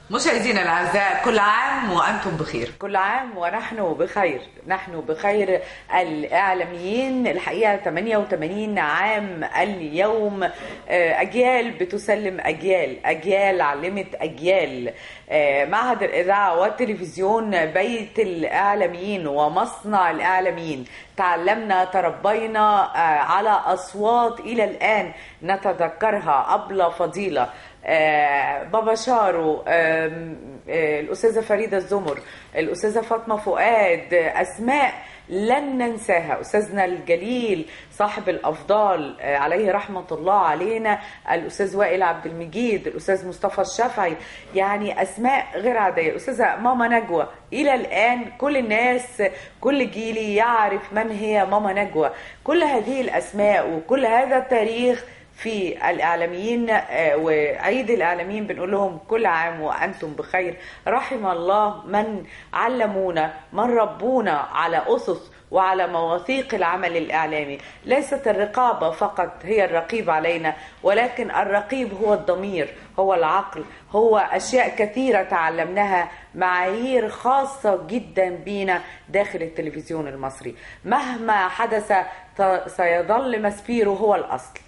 مشاهدينا الاعزاء كل عام وانتم بخير كل عام ونحن بخير نحن بخير الإعلاميين الحقيقة 88 عام اليوم آه، أجيال بتسلم أجيال أجيال علمت أجيال آه، معهد الإذاعة والتلفزيون بيت الإعلاميين ومصنع الإعلاميين تعلمنا تربينا آه، على أصوات إلى الآن نتذكرها أبلة فضيلة آه، بابا شارو آم، آه، الأستاذة فريدة الزمر الأستاذة فاطمة فؤاد آه، أسماء لن ننساها أستاذنا الجليل صاحب الأفضال آه، عليه رحمة الله علينا الأستاذ وائل عبد المجيد الأستاذ مصطفى الشافعي يعني أسماء غير عادية الأستاذة ماما نجوى إلى الآن كل الناس كل جيلي يعرف من هي ماما نجوى كل هذه الأسماء وكل هذا التاريخ في الإعلاميين آه، وعيد الإعلاميين بنقول لهم كل عام وأنتم بخير رحم الله من علمونا من ربونا على أسس وعلى مواثيق العمل الإعلامي ليست الرقابة فقط هي الرقيب علينا ولكن الرقيب هو الضمير هو العقل هو أشياء كثيرة تعلمناها معايير خاصة جدا بينا داخل التلفزيون المصري مهما حدث ت- سيظل مسبيرو هو الأصل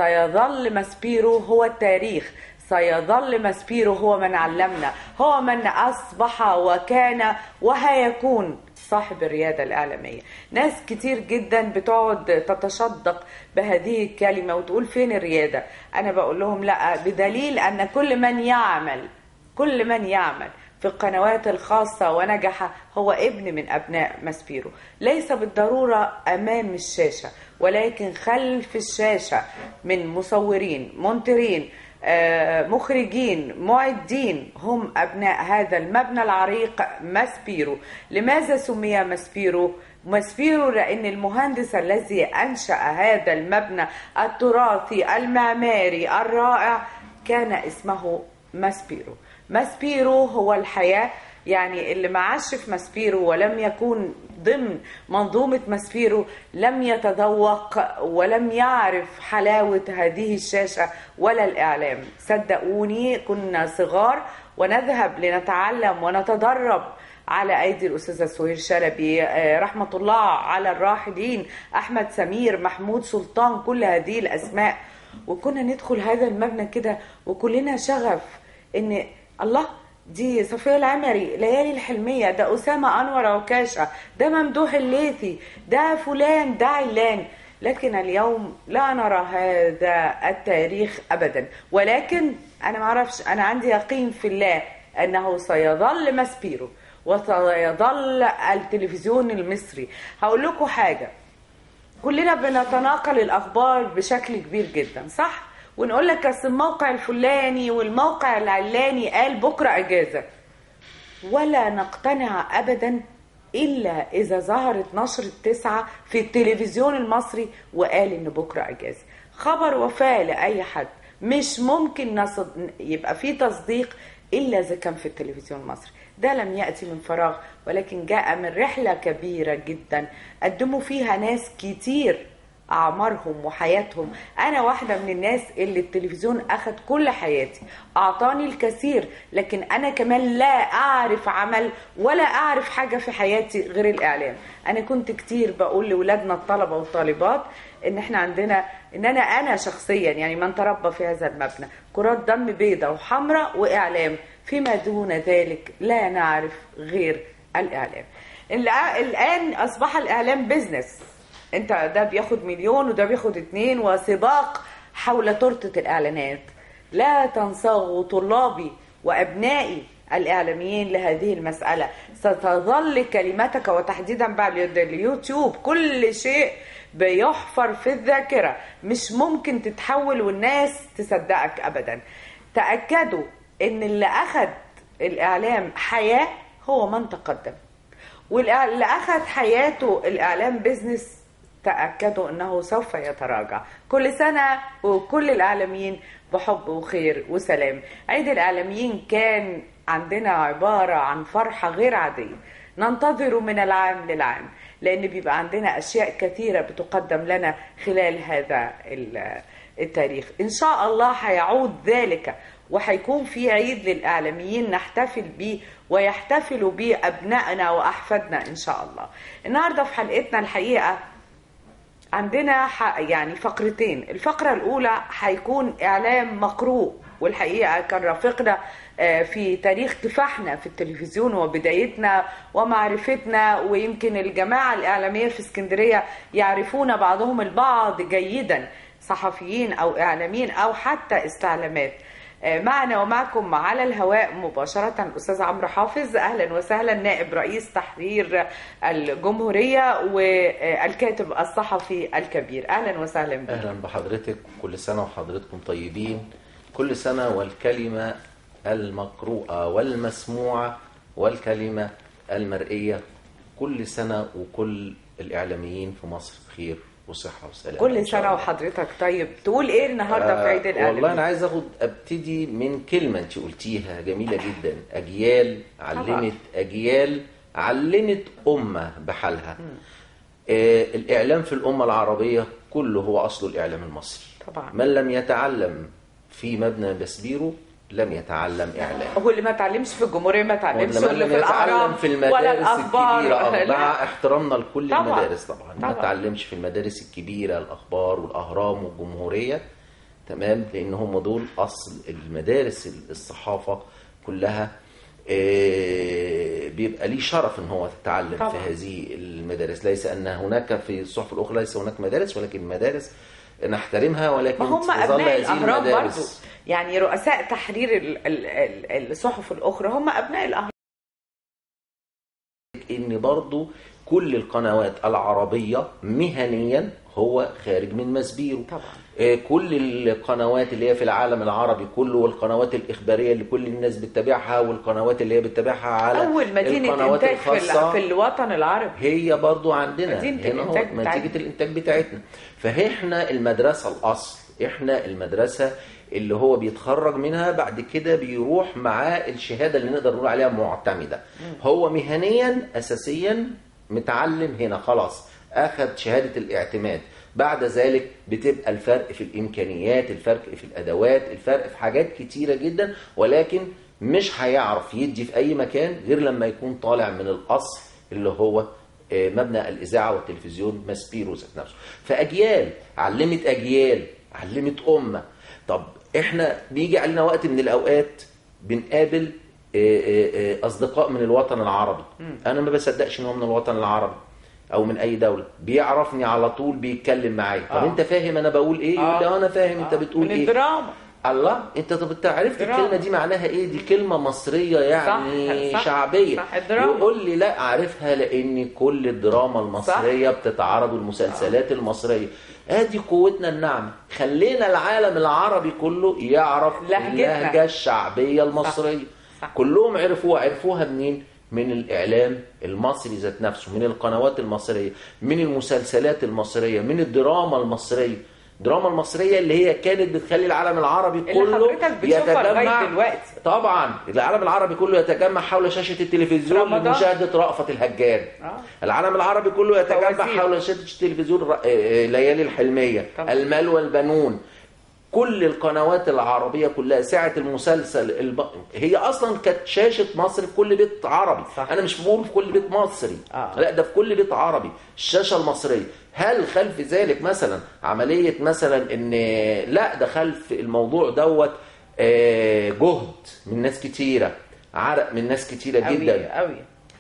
سيظل ماسبيرو هو التاريخ سيظل ماسبيرو هو من علمنا هو من أصبح وكان وهيكون صاحب الريادة الإعلامية ناس كتير جدا بتقعد تتشدق بهذه الكلمة وتقول فين الريادة أنا بقول لهم لا بدليل أن كل من يعمل كل من يعمل في القنوات الخاصة ونجح هو ابن من أبناء ماسبيرو ليس بالضرورة أمام الشاشة ولكن خلف الشاشة من مصورين منترين آه، مخرجين معدين هم أبناء هذا المبنى العريق ماسبيرو لماذا سمي ماسبيرو؟ ماسبيرو لأن المهندس الذي أنشأ هذا المبنى التراثي المعماري الرائع كان اسمه ماسبيرو ماسبيرو هو الحياة يعني اللي ما عاش في ماسبيرو ولم يكون ضمن منظومة ماسبيرو لم يتذوق ولم يعرف حلاوة هذه الشاشة ولا الإعلام صدقوني كنا صغار ونذهب لنتعلم ونتدرب على ايدي الاستاذه سهير شلبي آه، رحمه الله على الراحلين احمد سمير محمود سلطان كل هذه الاسماء وكنا ندخل هذا المبنى كده وكلنا شغف ان الله دي صفية العمري ليالي الحلمية ده أسامة أنور عكاشة ده ممدوح الليثي ده فلان ده علان لكن اليوم لا نرى هذا التاريخ أبدا ولكن أنا معرفش أنا عندي يقين في الله أنه سيظل ماسبيرو وسيظل التلفزيون المصري هقول لكم حاجة كلنا بنتناقل الاخبار بشكل كبير جدا صح ونقول لك اصل الموقع الفلاني والموقع العلاني قال بكره اجازه ولا نقتنع ابدا الا اذا ظهرت نشر التسعه في التلفزيون المصري وقال ان بكره اجازه خبر وفاه لاي حد مش ممكن نصد... يبقى في تصديق الا اذا كان في التلفزيون المصري ده لم ياتي من فراغ ولكن جاء من رحله كبيره جدا قدموا فيها ناس كتير اعمارهم وحياتهم انا واحده من الناس اللي التلفزيون اخد كل حياتي اعطاني الكثير لكن انا كمان لا اعرف عمل ولا اعرف حاجه في حياتي غير الاعلام انا كنت كتير بقول لاولادنا الطلبه والطالبات ان احنا عندنا ان انا انا شخصيا يعني من تربى في هذا المبنى كرات دم بيضة وحمراء واعلام فيما دون ذلك لا نعرف غير الاعلام الع- الان اصبح الاعلام بيزنس انت ده بياخد مليون وده بياخد اتنين وسباق حول تورتة الاعلانات لا تنصاغوا طلابي وابنائي الاعلاميين لهذه المساله ستظل كلمتك وتحديدا بعد اليوتيوب كل شيء بيحفر في الذاكره مش ممكن تتحول والناس تصدقك ابدا تاكدوا ان اللي اخذ الاعلام حياه هو من تقدم واللي اخذ حياته الاعلام بيزنس تاكدوا انه سوف يتراجع كل سنه وكل الاعلاميين بحب وخير وسلام عيد الاعلاميين كان عندنا عباره عن فرحه غير عاديه ننتظر من العام للعام لان بيبقى عندنا اشياء كثيره بتقدم لنا خلال هذا ال- التاريخ ان شاء الله هيعود ذلك وهيكون في عيد للإعلاميين نحتفل بيه ويحتفلوا بيه أبنائنا وأحفادنا إن شاء الله النهاردة في حلقتنا الحقيقة عندنا ح- يعني فقرتين الفقرة الأولى هيكون إعلام مقروء والحقيقة كان رافقنا آه، في تاريخ كفاحنا في التلفزيون وبدايتنا ومعرفتنا ويمكن الجماعة الإعلامية في اسكندرية يعرفون بعضهم البعض جيدا صحفيين أو إعلاميين أو حتى استعلامات آه، معنا ومعكم على الهواء مباشرة الأستاذ عمرو حافظ أهلا وسهلا نائب رئيس تحرير الجمهورية والكاتب الصحفي الكبير أهلا وسهلا بك اهلا بحضرتك كل سنه وحضرتكم طيبين كل سنه والكلمه المقروءه والمسموعه والكلمه المرئيه كل سنه وكل الاعلاميين في مصر بخير وصحه وسلامه كل إن شاء سنة الله. وحضرتك طيب تقول إيه النهاردة في عيد آه، والله انا الإعلام عايز اخد ابتدي من كلمه انت قلتيها جميله جدا اجيال علمت اجيال علمت امه بحالها آه الاعلام في الامه العربيه كله هو اصله الاعلام المصري طبعا. من لم يتعلم في مبنى بسبيرو لم يتعلم اعلام هو اللي ما اتعلمش في الجمهورية ما اتعلمش ولا واللي من في لم يتعلم الأهرام في ولا المدارس الأخبار الكبيرة آه، لا. مع احترامنا لكل طبعا. المدارس طبعا طبعا. ما اتعلمش في المدارس الكبيرة الأخبار والأهرام والجمهورية تمام لأن هم دول أصل المدارس الصحافة كلها آه، بيبقى ليه شرف ان هو يتعلم طبعا. في هذه المدارس ليس ان هناك في الصحف الاخرى ليس هناك مدارس ولكن المدارس نحترمها ولكن ما هم تظل أبناء هذه الأهرام برضو المدارس يعني رؤساء تحرير ال- ال- ال- الصحف الأخرى هم أبناء الأهرام ان برضو كل القنوات العربية مهنيا هو خارج من مسبيرو طبعا. آه، كل القنوات اللي هي في العالم العربي كله والقنوات الإخبارية اللي كل الناس بتتابعها والقنوات اللي هي بتتابعها على أول مدينة القنوات إنتاج في, الخاصة ال- في الوطن العربي هي برضو عندنا مدينة هنا هو الإنتاج بتاعتنا. نتيجة الإنتاج بتاعتنا فإحنا المدرسة الأصل إحنا المدرسة اللي هو بيتخرج منها بعد كده بيروح معاه الشهادة اللي نقدر نقول عليها معتمدة هو مهنيا أساسيا متعلم هنا خلاص أخذ شهادة الاعتماد بعد ذلك بتبقى الفرق في الإمكانيات الفرق في الأدوات الفرق في حاجات كتيرة جدا ولكن مش هيعرف يدي في أي مكان غير لما يكون طالع من الأصل اللي هو آه، مبنى الإذاعة والتلفزيون ماسبيرو ذات نفسه فأجيال علمت أجيال علمت أمة طب إحنا بيجي علينا وقت من الأوقات بنقابل آه، آه، آه، أصدقاء من الوطن العربي أنا ما بصدقش إن هو من الوطن العربي او من اي دوله بيعرفني على طول بيتكلم معايا طب آه. انت فاهم انا بقول ايه يقول لي آه. آه، انا فاهم انت آه، بتقول من ايه الدراما الله انت طب انت عرفت دراما. الكلمه دي معناها ايه دي كلمه مصريه يعني صح، صح، شعبيه صح، الدراما. يقول لي لا عارفها لان كل الدراما المصريه بتتعرض والمسلسلات المصريه ادي قوتنا الناعمه خلينا العالم العربي كله يعرف لهجتنا. اللهجه الشعبيه المصريه صح. كلهم عرفوها عرفوها منين من الاعلام المصري ذات نفسه من القنوات المصريه من المسلسلات المصريه من الدراما المصريه الدراما المصريه اللي هي كانت بتخلي العالم العربي اللي كله حضرتك بتشوفها لغاية دلوقتي. طبعا العالم العربي كله يتجمع حول شاشه التلفزيون رمضان. لمشاهده رأفت الهجان آه. العالم العربي كله يتجمع فوازير. حول شاشه التلفزيون ر- آه، آه، ليالي الحلميه طبعا. المال والبنون كل القنوات العربية كلها ساعة المسلسل الب... هي أصلا كانت شاشة مصر في كل بيت عربي صح. أنا مش بقول في كل بيت مصري آه. لا ده في كل بيت عربي الشاشة المصرية هل خلف ذلك مثلا عملية مثلا إن لا ده خلف الموضوع دوت آه، جهد من ناس كتيرة عرق من ناس كتيرة جدا قوي قوي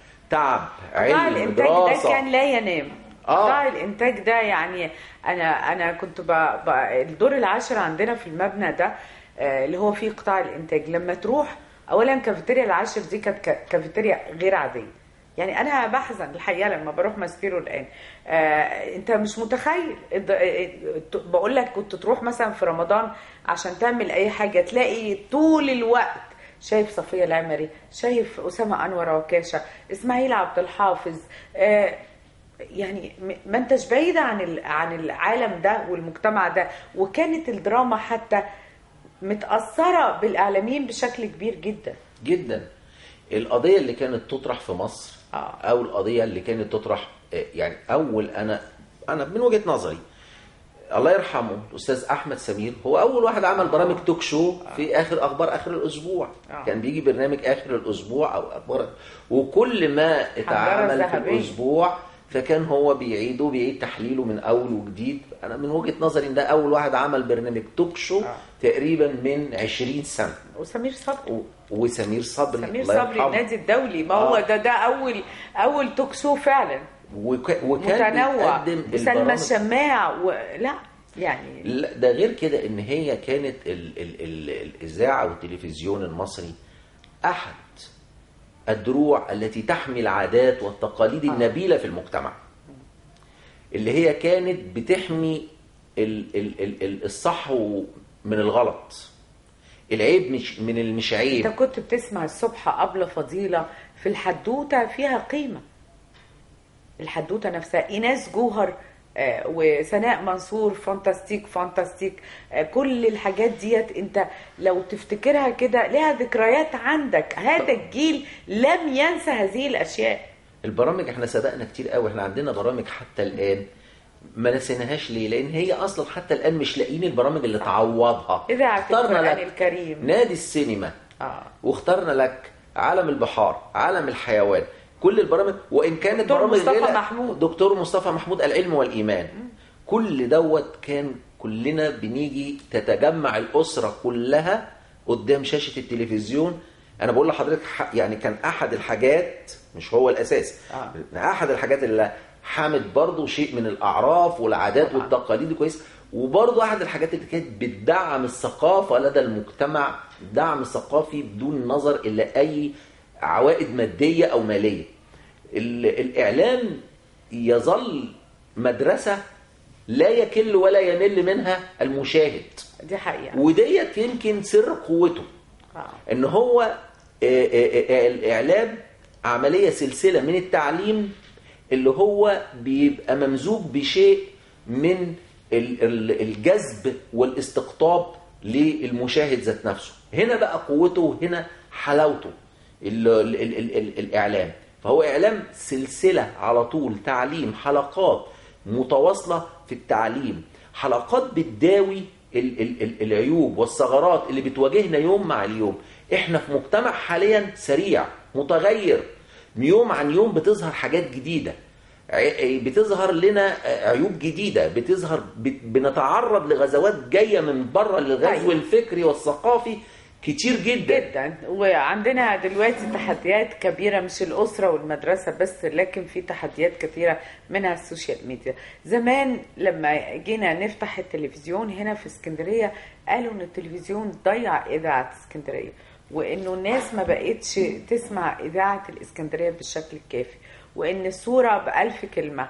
تعب قطاع علم الانتاج دراسة ده كان لا ينام آه. قطاع الانتاج ده يعني انا انا كنت ب... ب... الدور العاشر عندنا في المبنى ده آه، اللي هو فيه قطاع الانتاج لما تروح اولا كافيتيريا العاشر دي كانت ك- كافيتيريا غير عاديه يعني انا بحزن الحقيقه لما بروح ماسبيرو الان آه انت مش متخيل الد- آه، بقول لك كنت تروح مثلا في رمضان عشان تعمل اي حاجه تلاقي طول الوقت شايف صفيه العمري شايف اسامه انور وكاشه اسماعيل عبد الحافظ آه يعني م- ما انتش بعيدة عن ال- عن العالم ده والمجتمع ده وكانت الدراما حتى متأثرة بالإعلاميين بشكل كبير جدا جدا القضيه اللي كانت تطرح في مصر آه. او القضيه اللي كانت تطرح آه، يعني اول انا انا من وجهه نظري الله يرحمه الاستاذ احمد سمير هو اول واحد عمل برامج توك شو في اخر اخبار اخر الاسبوع آه. كان بيجي برنامج اخر الاسبوع او اخبار وكل ما اتعمل في الذهبية. الاسبوع فكان هو بيعيده بيعيد تحليله من اول وجديد انا من وجهه نظري ان ده اول واحد عمل برنامج توك شو آه. تقريبا من 20 سنه وسمير صبري و- وسمير صبري سمير الله صبري يرحمه. النادي الدولي ما هو آه. ده ده اول اول توك شو فعلا وك... وكان متنوع بيقدم وسلمى البرامج- الشماع و... لا يعني لا ده غير كده ان هي كانت ال ال ال الاذاعه والتلفزيون المصري احد الدروع التي تحمي العادات والتقاليد النبيله في المجتمع اللي هي كانت بتحمي ال ال ال ال الصح و- من الغلط العيب مش من المش انت عيب كنت بتسمع الصبح قبل فضيلة في الحدوتة فيها قيمة الحدوتة نفسها إيناس جوهر آه، وسناء منصور فانتاستيك فانتاستيك آه، كل الحاجات ديت انت لو تفتكرها كده لها ذكريات عندك هذا الجيل لم ينسى هذه الاشياء البرامج احنا سبقنا كتير قوي احنا عندنا برامج حتى الان ما نسيناهاش ليه لان هي اصلا حتى الان مش لاقيين البرامج اللي تعوضها اذاعة اخترنا القرآن لك الكريم نادي السينما اه واخترنا لك عالم البحار عالم الحيوان كل البرامج وان كانت دكتور برامج مصطفى غير- محمود. دكتور مصطفى محمود العلم والايمان كل دوت كان كلنا بنيجي تتجمع الاسره كلها قدام شاشه التلفزيون انا بقول لحضرتك ح- يعني كان احد الحاجات مش هو الاساس آه. احد الحاجات اللي حامت برضه شيء من الاعراف والعادات طبعاً. والتقاليد كويس وبرضه احد الحاجات اللي كانت بتدعم الثقافه لدى المجتمع دعم ثقافي بدون نظر الى اي عوائد ماديه او ماليه ال- الاعلام يظل مدرسه لا يكل ولا يمل منها المشاهد دي حقيقة وديت يمكن سر قوته آه. ان هو آه، آه، آه، الاعلام عمليه سلسله من التعليم اللي هو بيبقى ممزوج بشيء من ال- ال- الجذب والاستقطاب للمشاهد ذات نفسه هنا بقى قوته وهنا حلاوته ال ال ال ال ال الاعلام فهو اعلام سلسله على طول تعليم حلقات متواصله في التعليم حلقات بتداوي ال ال ال العيوب والثغرات اللي بتواجهنا يوم مع اليوم احنا في مجتمع حاليا سريع متغير يوم عن يوم بتظهر حاجات جديده ع- بتظهر لنا عيوب جديده بتظهر بت- بنتعرض لغزوات جايه من بره للغزو أيوة. الفكري والثقافي كتير جدا جدا وعندنا دلوقتي تحديات كبيره مش الاسره والمدرسه بس لكن في تحديات كثيره منها السوشيال ميديا زمان لما جينا نفتح التلفزيون هنا في اسكندريه قالوا ان التلفزيون ضيع اذاعه اسكندريه وانه الناس ما بقتش تسمع اذاعه الاسكندريه بالشكل الكافي وان الصوره بألف كلمه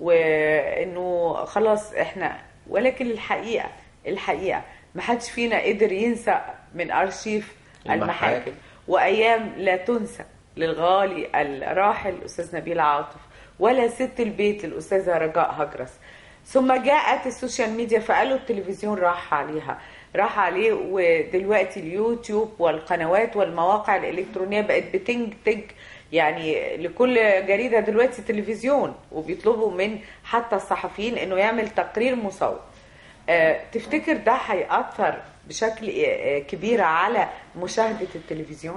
وانه خلاص احنا ولكن الحقيقه الحقيقه ما حدش فينا قدر ينسى من ارشيف المحاكم. المحاكم وايام لا تنسى للغالي الراحل الاستاذ نبيل عاطف ولا ست البيت الاستاذه رجاء هجرس ثم جاءت السوشيال ميديا فقالوا التلفزيون راح عليها راح عليه ودلوقتي اليوتيوب والقنوات والمواقع الالكترونيه بقت بتنتج يعني لكل جريده دلوقتي تلفزيون وبيطلبوا من حتى الصحفيين انه يعمل تقرير مصور آه، تفتكر ده هيأثر بشكل آه، كبير على مشاهدة التلفزيون؟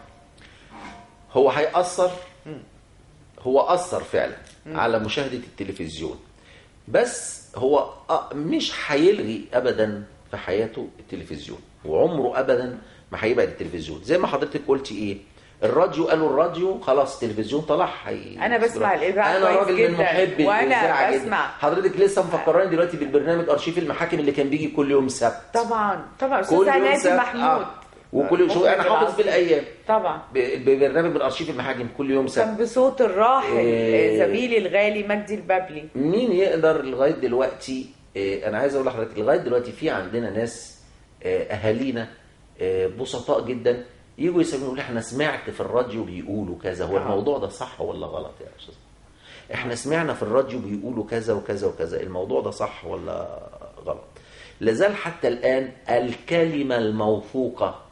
هو هيأثر هو أثر فعلا على مشاهدة التلفزيون بس هو أ- مش هيلغي أبدا في حياته التلفزيون وعمره أبدا ما هيبعد التلفزيون زي ما حضرتك قلتي إيه الراديو قالوا الراديو خلاص التلفزيون طلع هي أنا بسمع الإذاعة انا كويس راجل من جداً، محبي وأنا الإذاعة جداً. بسمع. حضرتك لسه مفكراني دلوقتي بالبرنامج ارشيف المحاكم اللي كان بيجي كل يوم سبت طبعا طبعا كل أستاذ يوم نادي سبت محمود آه. وكل شو انا مخرج حافظ العظيم. بالايام طبعا ب- ببرنامج من ارشيف المحاكم كل يوم سبت كان بصوت الراحل إيه. آه، زميلي الغالي مجدي البابلي مين يقدر لغايه دلوقتي آه، انا عايز اقول لحضرتك لغايه دلوقتي في عندنا ناس آه، اهالينا آه، بسطاء جدا يجوا يسالوني يقولوا احنا سمعت في الراديو بيقولوا كذا هو آه. الموضوع ده صح ولا غلط يا استاذ احنا سمعنا في الراديو بيقولوا كذا وكذا وكذا الموضوع ده صح ولا غلط لازال حتى الان الكلمه الموثوقه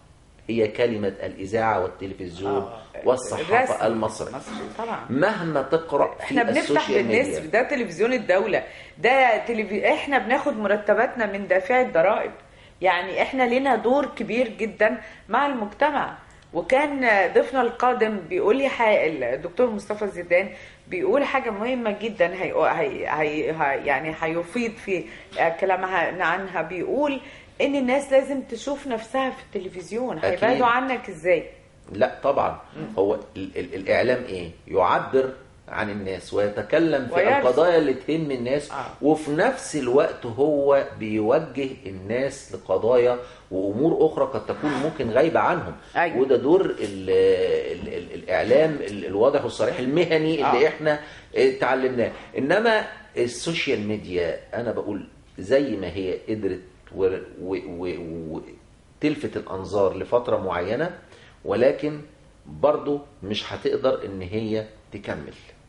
هي كلمة الإذاعة والتلفزيون آه. والصحافة الرسم المصرية المصري طبعا مهما تقرأ في احنا بنفتح السوشيال بالنسر ميديا ده تلفزيون الدولة ده تلفي... احنا بناخد مرتباتنا من دافعي الضرائب يعني احنا لنا دور كبير جدا مع المجتمع وكان ضيفنا القادم بيقول لي ح... الدكتور مصطفى زيدان بيقول حاجة مهمة جدا هي... هي... هي... هي... يعني هيفيض في كلامها عنها بيقول ان الناس لازم تشوف نفسها في التلفزيون أكيد. هيبعدوا عنك ازاي لا طبعا هو ال ال الإعلام إيه يعبر عن الناس ويتكلم في ويرسم. القضايا اللي تهم الناس آه. وفي نفس الوقت هو بيوجه الناس لقضايا وامور اخرى قد تكون ممكن غايبه عنهم أيوة. وده دور ال ال ال الاعلام ال- الواضح والصريح المهني اللي آه. احنا اتعلمناه انما السوشيال ميديا انا بقول زي ما هي قدرت و- و- و- وتلفت الانظار لفتره معينه ولكن برضو مش هتقدر ان هي تكمل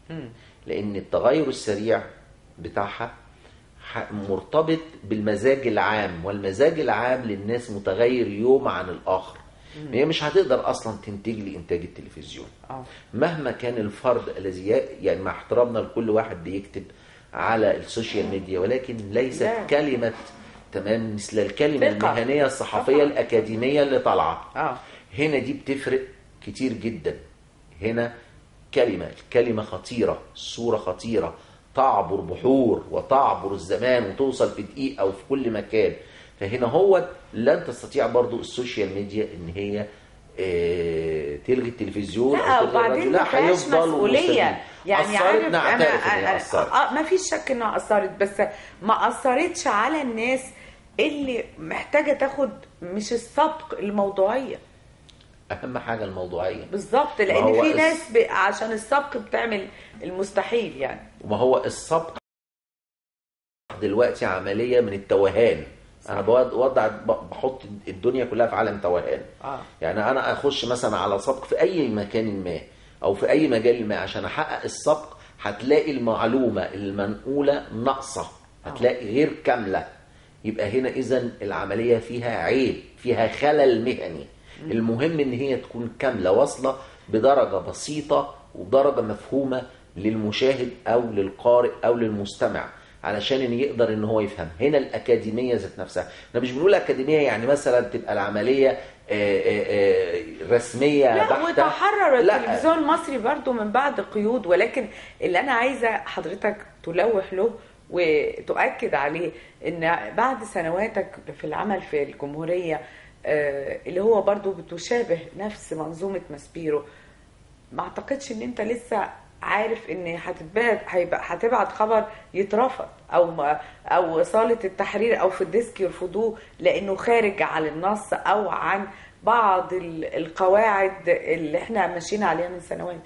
لان التغير السريع بتاعها ح- مرتبط بالمزاج العام والمزاج العام للناس متغير يوم عن الاخر هي مش هتقدر اصلا تنتج لي انتاج التلفزيون اه مهما كان الفرد الذي ي- يعني مع احترامنا لكل واحد بيكتب على السوشيال ميديا ولكن ليست لا. كلمة تمام مثل الكلمة ثقة. المهنية الصحفية طبعا. الأكاديمية اللي طالعة اه هنا دي بتفرق كتير جدا هنا كلمة الكلمة خطيرة الصورة خطيرة تعبر بحور وتعبر الزمان وتوصل في دقيقة أو في كل مكان فهنا هو لن تستطيع برضو السوشيال ميديا ان هي آه، تلغي التلفزيون لا أو تلغي وبعدين الراديو. ما لا فيهاش هيفضل مسؤوليه مستمر. يعني أثرت عارف انا نعترف ان هي أنا- اثرت اه ما فيش شك انها اثرت بس ما اثرتش على الناس اللي محتاجه تاخد مش السبق الموضوعيه اهم حاجه الموضوعيه بالظبط ما لان هو في الس- ناس ب... عشان السبق بتعمل المستحيل يعني وما هو السبق دلوقتي عمليه من التوهان انا بوضع بحط الدنيا كلها في عالم توهان اه يعني انا اخش مثلا على سبق في اي مكان ما او في اي مجال ما عشان احقق السبق هتلاقي المعلومه المنقوله ناقصه هتلاقي غير كامله يبقى هنا اذا العمليه فيها عيب فيها خلل مهني المهم ان هي تكون كامله واصله بدرجه بسيطه وبدرجه مفهومه للمشاهد او للقارئ او للمستمع علشان ان يقدر ان هو يفهم هنا الاكاديميه ذات نفسها احنا مش بنقول اكاديميه يعني مثلا تبقى العمليه آه، آه، آه، رسميه لا بحته وتحرر لا. التلفزيون المصري برضو من بعد قيود ولكن اللي انا عايزه حضرتك تلوح له وتؤكد عليه ان بعد سنواتك في العمل في الجمهوريه آه، اللي هو برضو بتشابه نفس منظومه ماسبيرو ما اعتقدش ان انت لسه عارف ان هتتبعت هيبقى هتبعت خبر يترفض او ما او صاله التحرير او في الديسك يرفضوه لانه خارج عن النص او عن بعض ال- القواعد اللي احنا ماشيين عليها من سنوات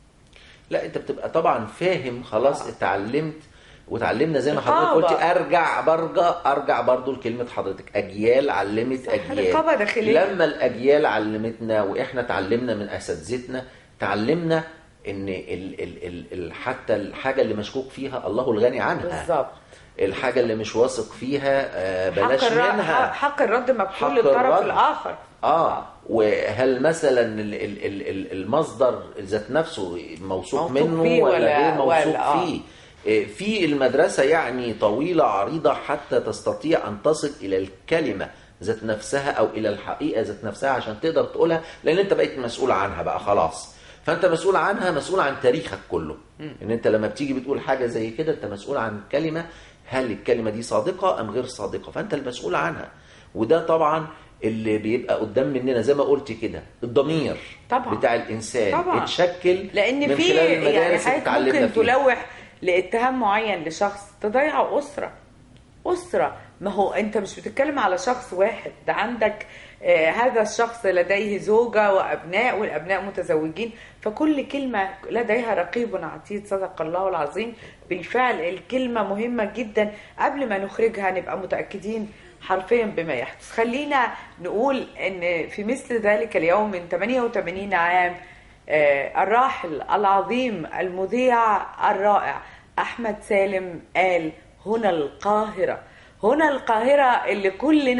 لا انت بتبقى طبعا فاهم خلاص آه. اتعلمت وتعلمنا زي ما رقابة. حضرتك قلت ارجع برجع ارجع برضو لكلمه حضرتك اجيال علمت صح، اجيال رقابة داخلية. لما الاجيال علمتنا واحنا اتعلمنا من اساتذتنا تعلمنا ان ال ال ال ال حتى الحاجه اللي مشكوك فيها الله الغني عنها بالظبط الحاجه اللي مش واثق فيها آه، بلاش حق الرد منها حق الرد حق مكفول للطرف الرد. الاخر اه وهل مثلا ال- ال- ال- ال- المصدر ذات نفسه موثوق موثوق منه فيه ولا, ولا- غير موثوق ولا- آه. فيه إيه، في المدرسة يعني طويلة عريضة حتى تستطيع أن تصل إلى الكلمة ذات نفسها أو إلى الحقيقة ذات نفسها عشان تقدر تقولها لأن أنت بقيت مسؤول عنها بقى خلاص فأنت مسؤول عنها مسؤول عن تاريخك كله إن أنت لما بتيجي بتقول حاجة زي كده أنت مسؤول عن كلمة هل الكلمة دي صادقة أم غير صادقة فأنت المسؤول عنها وده طبعا اللي بيبقى قدام مننا زي ما قلت كده الضمير طبعا. بتاع الانسان طبعا. اتشكل لان من في خلال يعني المدارس اللي حضرتك اتعلمنا ممكن فيها تلوح لاتهام معين لشخص تضيع اسره اسره ما هو انت مش بتتكلم على شخص واحد ده عندك آه هذا الشخص لديه زوجه وابناء والابناء متزوجين فكل كلمه لديها رقيب عتيد صدق الله العظيم بالفعل الكلمه مهمه جدا قبل ما نخرجها نبقى متاكدين حرفيا بما يحدث خلينا نقول ان في مثل ذلك اليوم من 88 عام آه، الراحل العظيم المذيع الرائع احمد سالم قال هنا القاهره هنا القاهره اللي كلنا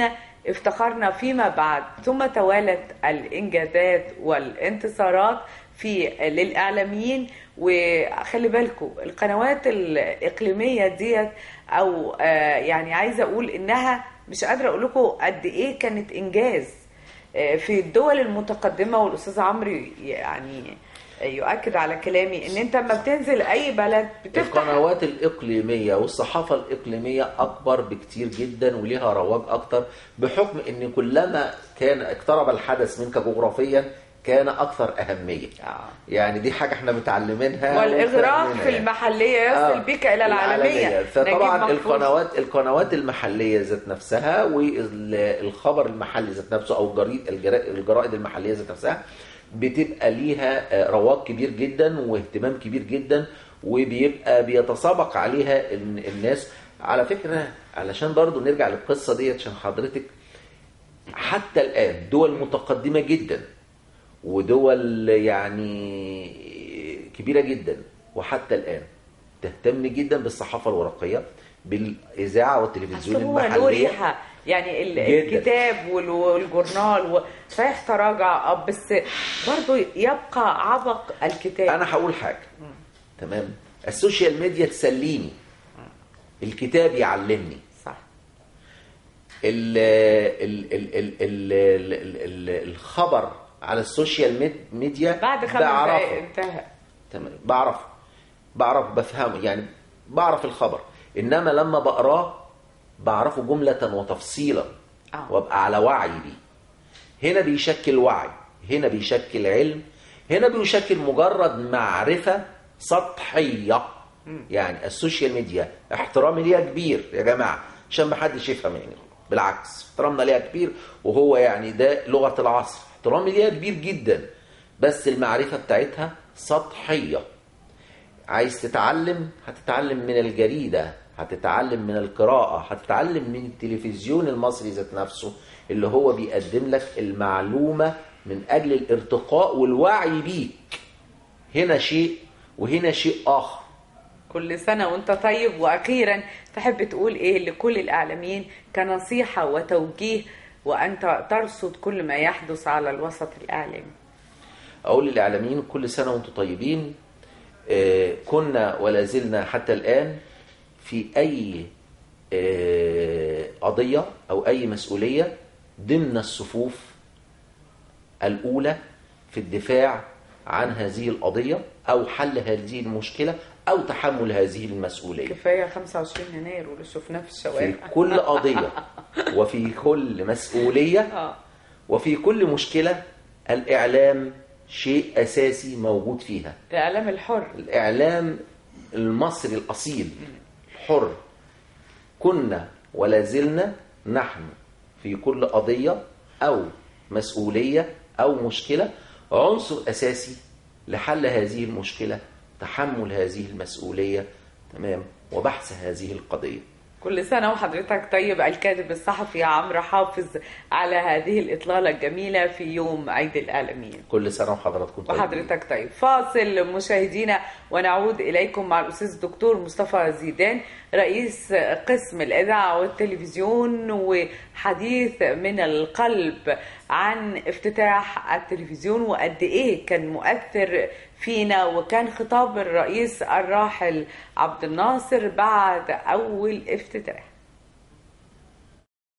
افتخرنا فيما بعد ثم توالت الانجازات والانتصارات في للاعلاميين وخلي بالكم القنوات الاقليميه ديت او آه، يعني عايزه اقول انها مش قادره اقول لكم قد ايه كانت انجاز آه، في الدول المتقدمه والاستاذ عمرو يعني يؤكد على كلامي ان انت لما بتنزل اي بلد بتفتح القنوات الإقليمية والصحافة الإقليمية أكبر بكتير جدا وليها رواج أكتر بحكم أن كلما كان اقترب الحدث منك جغرافيا كان أكثر أهمية آه. يعني دي حاجة احنا متعلمينها والاغراق وفاهمينها في يعني. المحليه يصل آه، بك الى العالميه فطبعا نجيب محفوظ. القنوات القنوات المحليه ذات نفسها والخبر المحلي ذات نفسه او الجريد الجرا- الجرائد المحليه ذات نفسها بتبقى ليها آه، رواج كبير جدا واهتمام كبير جدا وبيبقى بيتسابق عليها ال- الناس على فكره علشان برضو نرجع للقصه ديت عشان حضرتك حتى الان دول متقدمه جدا ودول يعني كبيره جدا وحتى الان تهتم جدا بالصحافه الورقيه بالاذاعه والتلفزيون أصل هو له المحليه ريحه يعني ال- جداً. الكتاب وال- والجورنال و- صحيح تراجع آه، بس برضه يبقى عبق الكتاب انا هقول حاجه تمام السوشيال ميديا تسليني الكتاب يعلمني صح ال ال ال ال ال ال ال الخبر على السوشيال ميد- ميديا بعد خمس بعرفه. دقائق انتهى تمام بعرفه بعرف بفهمه يعني بعرف الخبر انما لما بقراه بعرفه جملة وتفصيلا آه. وابقى على وعي بيه هنا بيشكل وعي هنا بيشكل علم هنا بيشكل مجرد معرفة سطحية يعني السوشيال ميديا احترامي ليها كبير يا جماعة عشان ما حدش يفهم يعني بالعكس احترامنا ليها كبير وهو يعني ده لغة العصر احترامي ليها كبير جدا بس المعرفة بتاعتها سطحية عايز تتعلم هتتعلم من الجريدة هتتعلم من القراءة هتتعلم من التلفزيون المصري ذات نفسه اللي هو بيقدم لك المعلومة من أجل الارتقاء والوعي بيك هنا شيء وهنا شيء آخر كل سنة وانت طيب واخيرا تحب تقول ايه لكل الاعلاميين كنصيحة وتوجيه وانت ترصد كل ما يحدث على الوسط الاعلامي أقول للإعلاميين كل سنة وأنتم طيبين آه، كنا ولا زلنا حتى الآن في أي آه، قضية أو أي مسؤولية ضمن الصفوف الأولى في الدفاع عن هذه القضية أو حل هذه المشكلة أو تحمل هذه المسؤولية كفاية 25 يناير واللي شفناه في في الشوارع كل قضية وفي كل مسؤولية اه وفي كل مشكلة الإعلام شيء أساسي موجود فيها الاعلام الحر الإعلام المصري الأصيل الحر كنا ولا زلنا نحن في كل قضية أو مسؤولية أو مشكلة عنصر أساسي لحل هذه المشكلة تحمل هذه المسؤولية تمام وبحث هذه القضية كل سنة وحضرتك طيب الكاتب الصحفي عمرو حافظ على هذه الإطلالة الجميلة في يوم عيد الإعلاميين كل سنة وحضراتكم طيبين. وحضرتك طيب فاصل مشاهدينا ونعود إليكم مع الأستاذ الدكتور مصطفى زيدان رئيس قسم الإذاعة والتلفزيون وحديث من القلب عن افتتاح التلفزيون وقد إيه كان مؤثر فينا وكان خطاب الرئيس الراحل عبد الناصر بعد أول افتتاح